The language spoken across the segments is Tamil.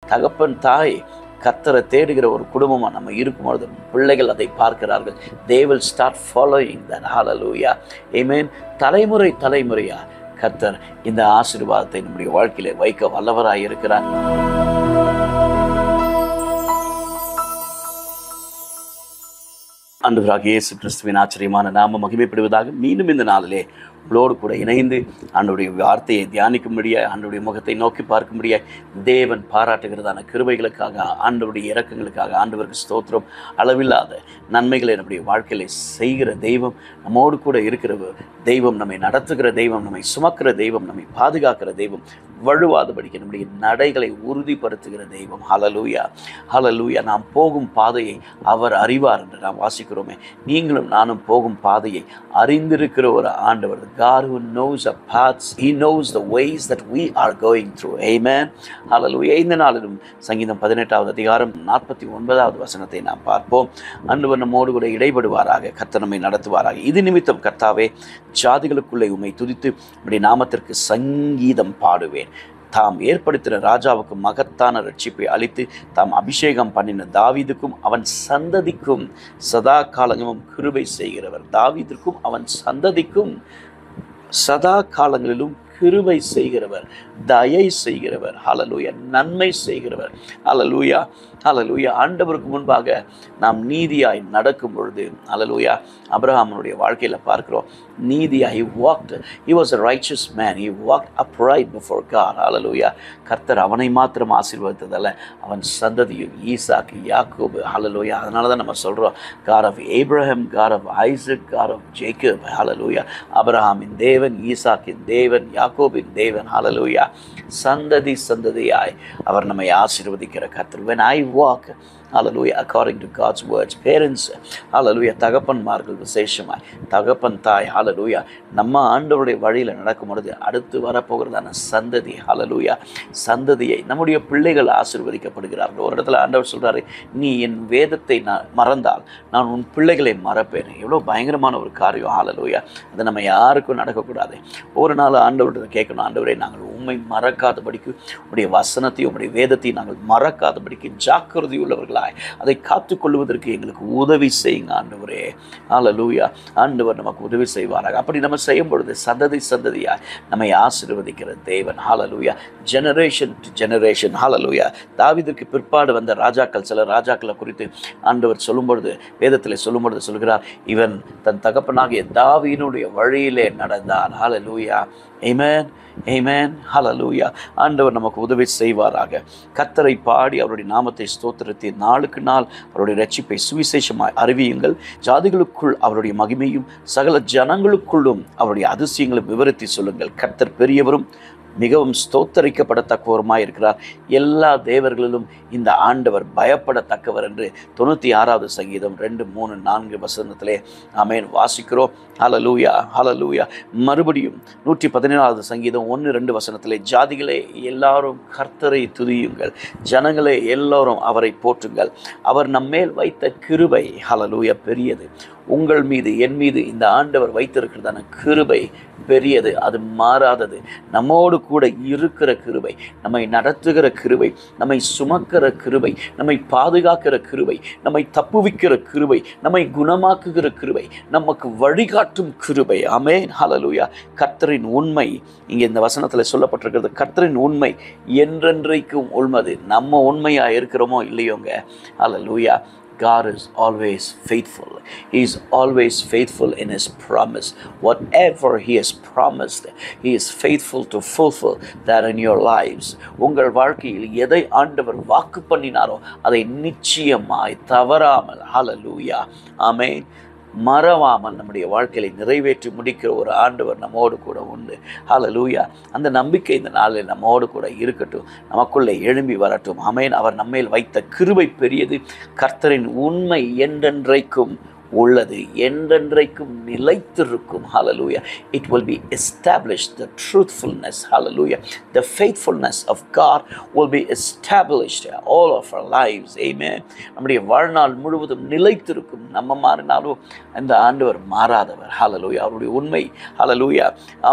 தகப்பன் தாய் கத்தரை தேடுகிற ஒரு குடும்பமாக நம்ம இருக்கும்பொழுது பிள்ளைகள் அதை பார்க்கிறார்கள் they will start following that hallelujah amen தலைமுறை தலைமுறையா கத்தர் இந்த ஆசீர்வாதத்தை நம்முடைய வாழ்க்கையில வைக்க வல்லவராய் இருக்கிறார் அன்றுவராக இயேசு கிறிஸ்துவின் ஆச்சரியமான நாம மகிமைப்படுவதாக மீண்டும் இந்த நாளிலே உங்களோடு கூட இணைந்து ஆண்டுடைய வார்த்தையை தியானிக்கும்படியாய் ஆண்டுடைய முகத்தை நோக்கி பார்க்கும்படியாய் தேவன் பாராட்டுகிறதான கிருபைகளுக்காக ஆண்டவருடைய இரக்கங்களுக்காக ஆண்டவருக்கு ஸ்தோத்திரம் அளவில்லாத நன்மைகளை நம்முடைய வாழ்க்கையில செய்கிற தெய்வம் நம்மோடு கூட இருக்கிற தெய்வம் நம்மை நடத்துகிற தெய்வம் நம்மை சுமக்கிற தெய்வம் நம்மை பாதுகாக்கிற தெய்வம் வழுவாதபடிக்கு நம்முடைய நடைகளை உறுதிப்படுத்துகிற தெய்வம் ஹலலூயா ஹலலூயா நாம் போகும் பாதையை அவர் அறிவார் என்று நாம் வாசிக்கிறோமே நீங்களும் நானும் போகும் பாதையை அறிந்திருக்கிற ஒரு ஆண்டவர் God who knows our paths he knows the ways that we are going through amen ஹalleluya இந்த நாளிலும் சங்கீதம் பதினெட்டாவது அதிகாரம் நாற்பத்தி ஒன்பதாவது வசனத்தை நாம் பார்ப்போம் ஆண்டவர் நம்மோடு கூட இடைபடுவாராக கர்த்தர் நம்மை நடத்துவாராக இது நிமித்தம் கர்த்தாவே ஜாதிகளுக்குள்ளே உம்மை துதித்து உம்முடைய நாமத்திற்கு சங்கீதம் பாடுவேன் தாம் ஏற்படுத்தின ராஜாவுக்கு மகத்தான ரட்சிப்பை அளித்து தாம் அபிஷேகம் பண்ணின தாவீதுக்கும் அவன் சந்ததிக்கும் சதா காலங்களும் கிருபை செய்கிறவர் தாவீதிற்கும் அவன் சந்ததிக்கும் சதா காலங்களிலும் கிருபை செய்கிறவர் தயை செய்கிறவர் ஹalleluya நன்மை செய்கிறவர் ஹalleluya ஹalleluya ஆண்டவருக்கு முன்பாக நாம் நீதியாய் நடக்கும் பொழுது ஹalleluya அபிரகாமனுடைய வாழ்க்கையில் பார்க்கிறோம் நீதியாய் he walked he was a righteous man he walked upright before God hallelujah கர்த்தர் அவனை மாத்திரம் ஆசீர்வதித்ததல்ல அவன் சந்ததியும் ஈசாக்கு யாக்கோபு ஹalleluya அதனால தான் நம்ம சொல்றோம் God of Abraham God of Isaac God of Jacob hallelujah அபிரகாமின் தேவன் ஈசாக்கின் தேவன் யாக்கோபின் தேவன் ஹalleluya சந்ததி சந்ததியாய் அவர் நம்மை ஆசீர்வதிக்கிற கர்த்தர் when I walk hallelujah according to God's words parents hallelujah தகப்பன்மார்கள் விசேஷமாய் தகப்பன் தாய் hallelujah நம்ம ஆண்டவருடைய வழியில் நடக்கும் பொழுது அடுத்து வரப்போகிறதான சந்ததி hallelujah சந்ததியை நம்முடைய பிள்ளைகள் ஆசீர்வதிக்கப்படுகிறார்கள் ஒரு இடத்துல ஆண்டவர் சொல்றாரு நீ என் வேதத்தை நான் மறந்தால் நான் உன் பிள்ளைகளை மறப்பேன் எவ்வளோ பயங்கரமான ஒரு காரியம் hallelujah அது நம்ம யாருக்கும் நடக்கக்கூடாது ஒரு நாள் ஆண்டவர்கிட்ட கேட்கணும் ஆண்டவரே நாங்கள் உண்மை மறக்காதபடிக்கு உடைய வசனத்தையும் உடைய வேதத்தையும் நாங்கள் மறக்காதபடிக்கு ஜாக்கிரதை உள்ளவர்களாய் அதை காத்துக்கொள்வதற்கு எங்களுக்கு உதவி செய்யுங்க ஆண்டவரே ஹalleluya ஆண்டவர் நமக்கு உதவி செய்வாராக அப்படி நம்ம செய்யும் பொழுது சந்ததி சந்ததியாய் நம்மை ஆசீர்வதிக்கிற தேவன் hallelujah generation to generation hallelujah தாவீதுக்கு பிற்பாடு வந்த ராஜாக்கள் சில ராஜாக்களை குறித்து ஆண்டவர் சொல்லும் பொழுது வேதத்தில் சொல்லும் பொழுது சொல்கிறார் இவன் தன் தகப்பனாகிய தாவீனுடைய வழியிலே நடந்தான் ஹalleluya amen amen hallelujah ஆண்டவர் நமக்கு உதவி செய்வாராக கத்தரை பாடி அவருடைய நாமத்தை ஸ்தோத்திரத்தை நாளுக்கு நாள் அவருடைய ரட்சிப்பை சுவிசேஷமாய் அறிவியுங்கள் ஜாதிகளுக்குள் அவருடைய மகிமையும் சகல ஜனங்களுக்குள்ளும் அவருடைய அதிசயங்களும் விவரித்து சொல்லுங்கள் கர்த்தர் பெரியவரும் மிகவும் ஸ்தோத்தரிக்கப்படத்தக்கவருமாய் இருக்கிறார் எல்லா தேவர்களிலும் இந்த ஆண்டவர் பயப்படத்தக்கவர் என்று தொண்ணூற்றி ஆறாவது சங்கீதம் ரெண்டு மூணு நான்கு வசனத்திலே ஆமேன் வாசிக்கிறோம் ஹலலூயா ஹலலூயா மறுபடியும் நூற்றி பதினேழாவது சங்கீதம் ஒன்று ரெண்டு வசனத்திலே ஜாதிகளே எல்லாரும் கர்த்தரை துதியுங்கள் ஜனங்களே எல்லாரும் அவரை போற்றுங்கள் அவர் நம்மேல் வைத்த கிருபை ஹலலூயா பெரியது உங்கள் மீது என் மீது இந்த ஆண்டவர் வைத்திருக்கிறதான கிருபை பெரியது அது மாறாதது நம்மோடு கூட இருக்கிற கிருபை நம்மை நடத்துகிற கிருபை நம்மை சுமக்கிற கிருபை நம்மை பாதுகாக்கிற கிருபை நம்மை தப்புவிக்கிற கிருபை நம்மை குணமாக்குகிற கிருபை நமக்கு வழிகாட்டும் கிருபை அமேன் ஹலலூயா கர்த்தரின் உண்மை இங்கே இந்த வசனத்தில் சொல்லப்பட்டிருக்கிறது கர்த்தரின் உண்மை என்றென்றைக்கும் உள்மது நம்ம உண்மையாக இருக்கிறோமோ இல்லையோங்க hallelujah God is always faithful. He is always faithful in His promise. Whatever He has promised, He is faithful to fulfill that in your lives. உங்கள் வாழ்க்கையில் எதை ஆண்டவர் வாக்கு பண்ணினாரோ அதை நிச்சயமாய் தவறாமல் ஹalleluya ஆமென் மறவாமல் நம்முடைய வாழ்க்கையை நிறைவேற்றி முடிக்கிற ஒரு ஆண்டவர் நம்மோடு கூட உண்டு ஹalleluya அந்த நம்பிக்கை இந்த நாளில் நம்மோடு கூட இருக்கட்டும் நமக்குள்ளே எழும்பி வரட்டும் அமேன் அவர் நம்மேல் வைத்த கிருபை பெரியது கர்த்தரின் உண்மை என்றென்றைக்கும் உள்ளது என்றென்றைக்கும் நிலைத்திருக்கும் hallelujah it will be established the truthfulness hallelujah the faithfulness of God will be established all of our lives amen நம்முடைய வாழ்நாள் முழுவதும் நிலைத்திருக்கும் நம்ம மாறினாலும் அந்த ஆண்டவர் மாறாதவர் hallelujah அவருடைய உண்மை hallelujah ஆமென்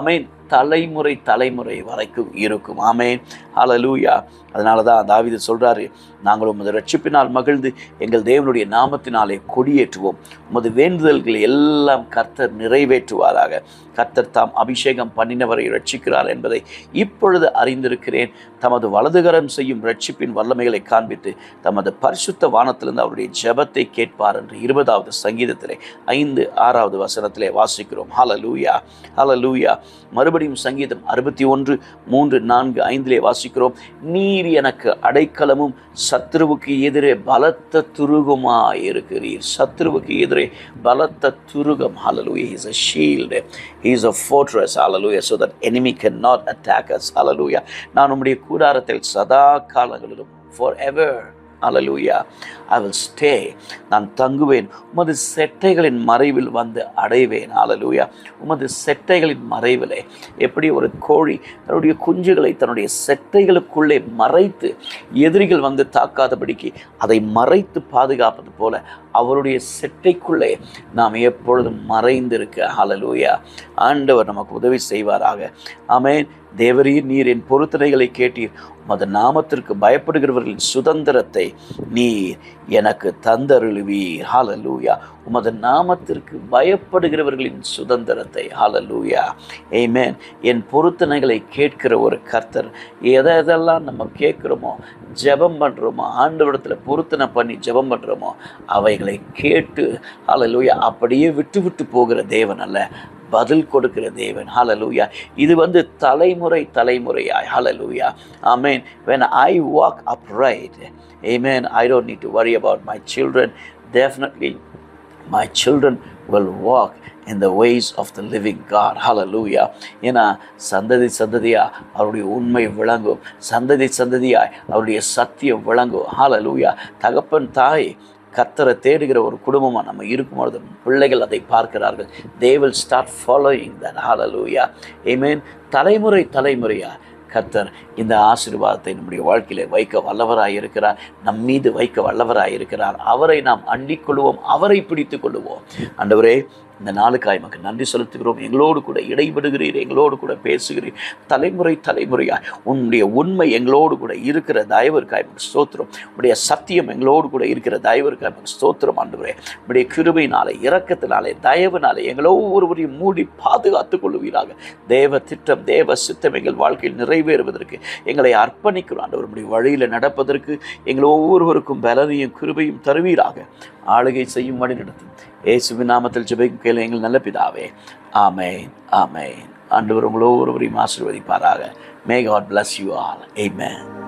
தலைமுறை தலைமுறை வரைக்கும் இருக்கும் ஆமென் ஹalleluya அதனால தான் தாவீது சொல்றாரு நாங்கள் உமது ரட்சிப்பினால் மகிழ்ந்து எங்கள் தேவனுடைய நாமத்தினாலே கொடியேற்றுவோம் உமது வேண்டுதல்களை எல்லாம் கர்த்தர் நிறைவேற்றுவாராக கர்த்தர் தாம் அபிஷேகம் பண்ணினவரை ரட்சிக்கிறார் என்பதை இப்பொழுது அறிந்திருக்கிறேன் தமது வலதுகரம் செய்யும் ரட்சிப்பின் வல்லமைகளை காண்பித்து தமது பரிசுத்த வானத்திலிருந்து அவருடைய ஜெபத்தை கேட்பார் என்று இருபதாவது சங்கீதத்திலே ஐந்து ஆறாவது வசனத்திலே வாசிக்கிறோம் ஹalleluya ஹalleluya மறுபடியும் சங்கீதம் அறுபத்தி ஒன்று மூன்று நான்கு ஐந்திலே வாசிக்கிறோம் நீர் எனக்கு அடைக்கலமும் சத்ருவுக்கு எதிரே பலத்த துருகமாய் இருக்கிறீர் சத்ருவுக்கு எதிரே பலத்த துருகம் ஹalleluya he is a shield he is a fortress hallelujah so that enemy cannot attack us hallelujah நான் உம்முடைய கூடாரத்தில் சதா காலங்களிலும் forever hallelujah I will stay நான் தங்குவேன் உமது செட்டைகளின் மறைவில் வந்து அடைவேன் hallelujah உமது செட்டைகளின் மறைவிலே எப்படி ஒரு கோழி தன்னுடைய குஞ்சுகளை தன்னுடைய செட்டைகளுக்குள்ளே மறைத்து எதிரிகள் வந்து தாக்காதபடிக்கு அதை மறைத்து பாதுகாப்பது போல அவருடைய செட்டைக்குள்ளே நாம் எப்பொழுதும் மறைந்திருக்க ஹalleluya ஆண்டவர் நமக்கு உதவி செய்வாராக ஆமென் தேவரீர் நீர் என் பொருத்தனைகளை கேட்டீர் உமது நாமத்திற்கு பயப்படுகிறவர்களின் சுதந்திரத்தை நீர் எனக்கு தந்தருளுவீர் ஹalleluya உமது நாமத்திற்கு பயப்படுகிறவர்களின் சுதந்திரத்தை ஹalleluya ஆமென் என் பொருத்தனைகளை கேட்கிற ஒரு கர்த்தர் எதை எதெல்லாம் நம்ம கேட்குறோமோ ஜெபம் பண்ணுறோமோ ஆண்டவரத்தில் பொருத்தனை பண்ணி ஜெபம் பண்ணுறோமோ அவைகளை கேட்டு ஹalleluya அப்படியே விட்டு விட்டு போகிற தேவன் அல்ல பதில் கொடுக்கிற தேவன் ஹalleluya இது வந்து தலைமுறை தலைமுறையாய் ஹalleluya amen when i walk upright amen i don't need to worry about my children definitely my children will walk in the ways of the living God. Hallelujah. ஏன்னா சந்ததி சந்ததியா அவருடைய உண்மை விளங்கும் சந்ததி சந்ததியாய் அவருடைய சத்தியம் விளங்கும் ஹalleluya தகப்பன் தாய் கத்தரை தேடுகிற ஒரு குடும்பமாக நம்ம இருக்கும்பொழுது பிள்ளைகள் அதை பார்க்கிறார்கள் they will start following that hallelujah amen தலைமுறை தலைமுறையா கத்தர் இந்த ஆசீர்வாதத்தை நம்முடைய வாழ்க்கையில வைக்க வல்லவராய் இருக்கிறார் நம் மீது வைக்க வல்லவராய் இருக்கிறார் அவரை நாம் அண்டிக் கொள்வோம் அவரை பிடித்து கொள்வோம் ஆண்டவரே இந்த நாளுக்காய் நமக்கு நன்றி செலுத்துகிறோம் எங்களோடு கூட இடைபடுகிறீர் எங்களோடு கூட பேசுகிறீர் தலைமுறை தலைமுறையாய் உன்னுடைய உண்மை எங்களோடு கூட இருக்கிற தயவருக்காய் நமக்கு ஸ்தோத்திரம் உடைய சத்தியம் எங்களோடு கூட இருக்கிற தயவருக்காய் நமக்கு ஸ்தோத்திரம் ஆண்டவரே உடைய கிருபையினாலே இரக்கத்தினாலே தயவுனாலே எங்களோ ஒருவரையும் மூடி பாதுகாத்துக் கொள்ளுவீராக தேவ திட்டம் தேவ சித்தம் எங்கள் வாழ்க்கையில் நிறைவேறுவதற்கு எங்களை அர்ப்பணிக்கிறோம் ஆண்டவர் உடைய வழியில் நடப்பதற்கு எங்கள் ஒவ்வொருவருக்கும் பலனையும் கிருபையும் தருவீராக ஆளுகை செய்யும் வழி நடத்தும் இயேசுவின் நாமத்தில் ஜெபிக்கும் கேளு எங்கள் நல்ல பிதாவே ஆமென் ஆமென் ஆண்டவர் உங்களோ ஒருவரையும் ஆசீர்வதிப்பாராக may God bless you all amen